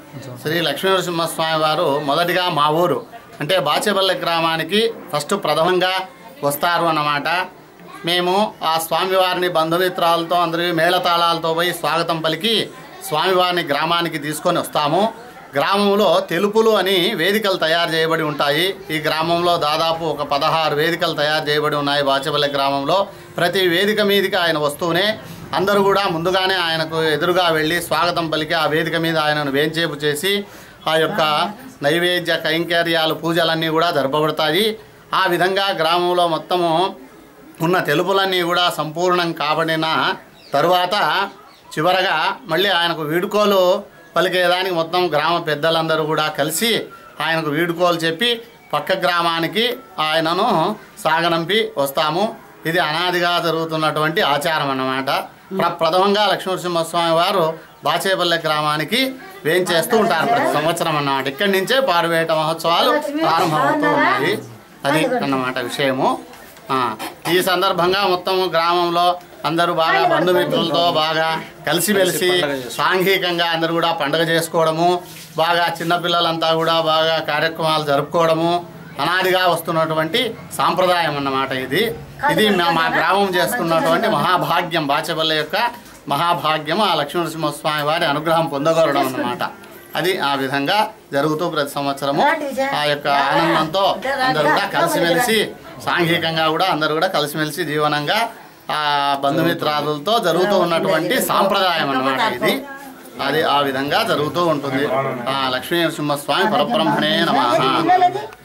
శ్రీ లక్ష్మీనరసింహస్వామి వారు మొదటిగా మా ఊరు అంటే బాచేపల్లి గ్రామానికి ఫస్ట్ ప్రథమంగా వస్తారు అన్నమాట మేము ఆ స్వామివారిని బంధుమిత్రాలతో అందరి మేళతాళాలతో పోయి స్వాగతం పలికి స్వామివారిని గ్రామానికి తీసుకొని వస్తాము గ్రామంలో తెలుపులు అని వేదికలు తయారు చేయబడి ఉంటాయి ఈ గ్రామంలో దాదాపు ఒక పదహారు వేదికలు తయారు చేయబడి ఉన్నాయి బాచపల్లి గ్రామంలో ప్రతి వేదిక మీదకి ఆయన వస్తూనే అందరూ కూడా ముందుగానే ఆయనకు ఎదురుగా వెళ్ళి స్వాగతం పలికి ఆ వేదిక మీద ఆయనను వేంచేపు చేసి ఆ యొక్క నైవేద్య కైంకర్యాలు పూజలన్నీ కూడా జరపబడతాయి ఆ విధంగా గ్రామంలో మొత్తము ఉన్న తెలుపులన్నీ కూడా సంపూర్ణం కాబడిన తరువాత చివరగా మళ్ళీ ఆయనకు వీడుకోలు పలికేదానికి మొత్తం గ్రామ పెద్దలందరూ కూడా కలిసి ఆయనకు వీడుకోలు చెప్పి పక్క గ్రామానికి ఆయనను సాగనంపి వస్తాము ఇది అనాదిగా జరుగుతున్నటువంటి ఆచారం అన్నమాట ప్ర- ప్రథమంగా లక్ష్మీనరసింహస్వామి వారు బాచేపల్లె గ్రామానికి వేంచేస్తూ ఉంటారు ప్రతి సంవత్సరం అన్నమాట ఇక్కడి నుంచే పారువేట మహోత్సవాలు ప్రారంభమవుతూ ఉన్నాయి అది అన్నమాట విషయము ఆ, ఈ సందర్భంగా మొత్తం గ్రామంలో అందరూ బాగా బంధుమిత్రులతో బాగా కలిసిమెలిసి సాంఘికంగా అందరూ కూడా పండుగ చేసుకోవడము బాగా చిన్నపిల్లలంతా కూడా బాగా కార్యక్రమాలు జరుపుకోవడము అనాదిగా వస్తున్నటువంటి సాంప్రదాయం అన్నమాట ఇది ఇది మా- మా గ్రామం చేసుకున్నటువంటి మహాభాగ్యం బాచపల్లి యొక్క మహాభాగ్యం ఆ లక్ష్మీనరసింహస్వామి వారి అనుగ్రహం పొందగలడం అన్నమాట అది ఆ విధంగా జరుగుతూ ప్రతి సంవత్సరము ఆ యొక్క ఆనందంతో అందరూ కూడా కలిసిమెలిసి సాంఘికంగా కూడా అందరూ కూడా కలిసిమెలిసి జీవనంగా ఆ బంధుమిత్రాదులతో జరుగుతూ ఉన్నటువంటి సాంప్రదాయం అన్నమాట ఇది అది ఆ విధంగా జరుగుతూ ఉంటుంది ఆ లక్ష్మీ నరసింహస్వామి పరబ్రహ్మణే నమ